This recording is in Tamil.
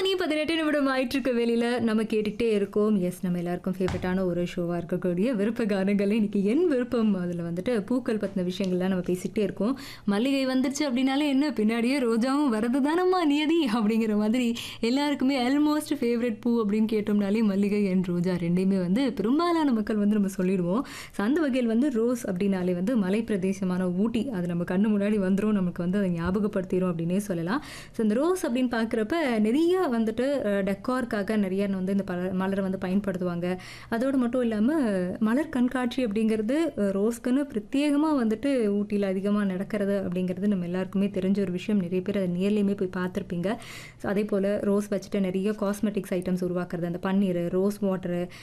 மணி பதினெட்டு நிமிடம் ஆயிட்டு இருக்க வெளியில நம்ம கேட்டுக்கிட்டே இருக்கோம் எஸ் நம்ம எல்லாருக்கும் ஃபேவரட்டான ஒரு ஷோவாக இருக்கக்கூடிய விருப்ப கானங்கள் இன்னைக்கு என் விருப்பம் அதில் வந்துட்டு பூக்கள் பற்றின விஷயங்கள்லாம் நம்ம பேசிக்கிட்டே இருக்கோம் மல்லிகை வந்துருச்சு அப்படின்னாலே என்ன பின்னாடியே ரோஜாவும் வரது தானம்மா நியதி அப்படிங்கிற மாதிரி எல்லாருக்குமே ஆல்மோஸ்ட் ஃபேவரட் பூ அப்படின்னு கேட்டோம்னாலே மல்லிகை அண்ட் ரோஜா ரெண்டையுமே வந்து பெரும்பாலான மக்கள் வந்து நம்ம சொல்லிடுவோம் ஸோ அந்த வகையில் வந்து ரோஸ் அப்படின்னாலே வந்து மலை பிரதேசமான ஊட்டி அது நம்ம கண்ணு முன்னாடி வந்துடும் நமக்கு வந்து அதை ஞாபகப்படுத்திடும் அப்படின்னே சொல்லலாம் ஸோ இந்த ரோஸ் அப்படின்னு பார்க்குறப்ப நிறைய வந்துட்டு டெக்கார்க்காக நிறைய வந்து இந்த பல மலரை வந்து பயன்படுத்துவாங்க அதோடு மட்டும் இல்லாமல் மலர் கண்காட்சி அப்படிங்கிறது அஹ், ரோஸ்க்குன்னு பிரத்யேகமாக வந்துட்டு ஊட்டியில் அதிகமாக நடக்கிறது அப்படிங்கிறது நம்ம எல்லாருக்குமே தெரிஞ்ச ஒரு விஷயம் நிறைய பேர் அதை நேர்லையுமே போய் பார்த்துருப்பீங்க ஸோ அதே போல் ரோஸ் வச்சுட்டு நிறைய காஸ்மெட்டிக்ஸ் ஐட்டம்ஸ் உருவாக்குறது அந்த பன்னீர் ரோஸ் வாட்டரு